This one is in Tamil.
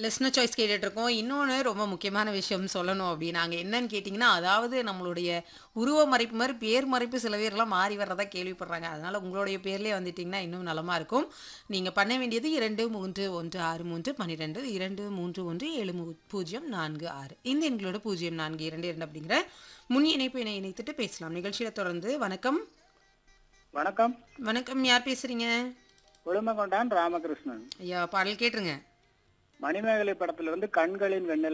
லிஸ்னர் சாய்ஸ் கேட்டுட்டு இருக்கோம் இன்னொன்று ரொம்ப முக்கியமான விஷயம் சொல்லணும் அப்படின்னாங்க என்னன்னு கேட்டிங்கன்னா அதாவது நம்மளுடைய உருவ மறைப்பு மாதிரி பேர் மறைப்பு சில பேர்லாம் மாறி வர்றதா கேள்விப்படுறாங்க அதனால உங்களுடைய பேர்லேயே வந்துட்டிங்கன்னா இன்னும் நலமா இருக்கும் நீங்கள் பண்ண வேண்டியது இரண்டு மூன்று ஒன்று ஆறு மூன்று பன்னிரெண்டு இரண்டு மூன்று ஒன்று ஏழு மூ பூஜ்ஜியம் நான்கு ஆறு இந்த எண்களோட பூஜ்ஜியம் நான்கு இரண்டு இரண்டு அப்படிங்கிற முன் இணைப்பு இணை இணைத்துட்டு பேசலாம் நிகழ்ச்சியில தொடர்ந்து வணக்கம் வணக்கம் வணக்கம் யார் பேசுறீங்க உளுமகொண்டான் ராமகிருஷ்ணன் ஐயா பாடல் கேட்டுருங்க மணிமேகலை படத்துல இருந்து கண்களின் வெண்ணெல்